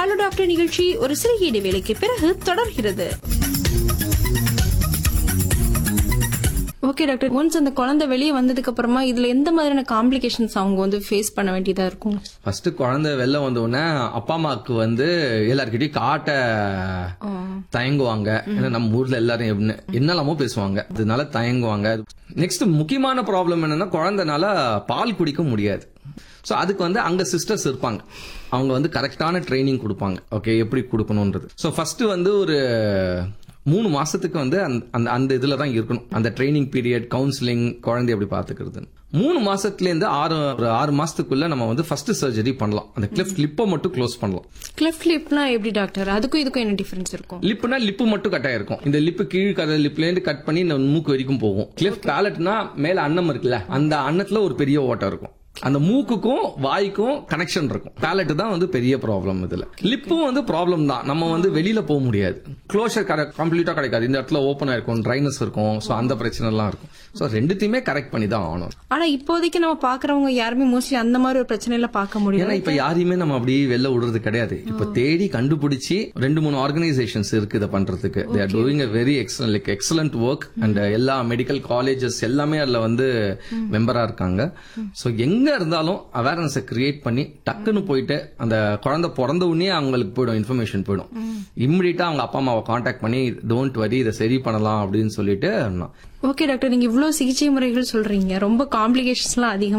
hello doctor நிகழ்ச்சி ஒரு சிறிய இடைவேளைக்கு பிறகு தொடர்கிறது ஓகே டாக்டர் ஒன்ஸ் அந்த குழந்தை வெளியே வந்ததுக்கு அப்புறமா இதுல எந்த மாதிரியான காம்ப்ளிகேஷன்ஸ் அவங்க வந்து ஃபேஸ் பண்ண வேண்டியதா இருக்கும் ஃபர்ஸ்ட் குழந்தை வெளில வந்த உடனே அப்பா அம்மாவுக்கு வந்து எல்லார்கிட்டயும் காட்ட தயங்குவாங்க ஏன்னா நம்ம ஊர்ல எல்லாரும் எப்படின்னு என்னெல்லாமோ பேசுவாங்க அதனால தயங்குவாங்க நெக்ஸ்ட் முக்கியமான ப்ராப்ளம் என்னன்னா குழந்தைனால பால் குடிக்க முடியாது ஸோ அதுக்கு வந்து அங்க சிஸ்டர்ஸ் இருப்பாங்க அவங்க வந்து கரெக்டான ட்ரைனிங் கொடுப்பாங்க ஓகே எப்படி கொடுக்கணுன்றது ஸோ ஃபர்ஸ்ட் வந்து ஒரு மூணு மாசத்துக்கு வந்து அந்த அந்த அந்த இதுல தான் இருக்கணும் அந்த ட்ரைனிங் பீரியட் கவுன்சிலிங் குழந்தை எப்படி பாத்துக்கிறது மூணு மாசத்துல இருந்து ஆறு ஒரு ஆறு மாசத்துக்குள்ள நம்ம வந்து ஃபர்ஸ்ட் சர்ஜரி பண்ணலாம் அந்த கிளிஃப்ட் லிப்பை மட்டும் க்ளோஸ் பண்ணலாம் கிளிஃப்ட் லிப்னா எப்படி டாக்டர் அதுக்கும் இதுக்கும் என்ன டிஃபரன்ஸ் இருக்கும் லிப்னா லிப்பு மட்டும் கட் ஆயிருக்கும் இந்த லிப்பு கீழ் கதை லிப்ல இருந்து கட் பண்ணி இந்த மூக்கு வரைக்கும் போகும் கிளிஃப்ட் பேலட்னா மேல அன்னம் இருக்குல்ல அந்த அன்னத்துல ஒரு பெரிய ஓட்டம் இருக்கும் அந்த மூக்குக்கும் வாய்க்கும் கனெக்ஷன் இருக்கும் பேலட் தான் வந்து பெரிய ப்ராப்ளம் இதுல லிப்பும் வந்து ப்ராப்ளம் தான் நம்ம வந்து வெளியில போக முடியாது க்ளோஷர் கம்ப்ளீட்டா கிடைக்காது இந்த இடத்துல ஓப்பன் ஆயிருக்கும் ட்ரைனஸ் இருக்கும் சோ அந்த பிரச்சனை எல்லாம் இருக்கும் சோ ரெண்டுத்தையுமே கரெக்ட் பண்ணி தான் ஆகணும் ஆனா இப்போதைக்கு நம்ம பாக்குறவங்க யாருமே மோஸ்ட்லி அந்த மாதிரி ஒரு பிரச்சனையில பார்க்க முடியும் ஏன்னா இப்ப யாரையுமே நம்ம அப்படியே வெளில விடுறது கிடையாது இப்ப தேடி கண்டுபிடிச்சு ரெண்டு மூணு ஆர்கனைசேஷன்ஸ் இருக்கு இதை பண்றதுக்கு they are doing a very excellent like excellent work and எல்லா மெடிக்கல் காலேஜஸ் எல்லாமே அதுல வந்து மெம்பரா இருக்காங்க சோ எங்க இருந்தாலும் அவேர்னஸை கிரியேட் பண்ணி டக்குன்னு போயிட்டு அந்த குழந்தை பிறந்த உடனே அவங்களுக்கு போயிடும் இன்ஃபர்மேஷன் போயிடும் இம்மிடியா அவங்க அப்பா அம்மாவை காண்டாக்ட் பண்ணி டோன்ட் வரி இதை சரி பண்ணலாம் அப்படின்னு சொல்லிட்டு ஓகே டாக்டர் நீங்க இவ்வளவு சிகிச்சை முறைகள் சொல்றீங்க ரொம்ப காம்ப்ளிகேஷன்ஸ்லாம் அதிகம்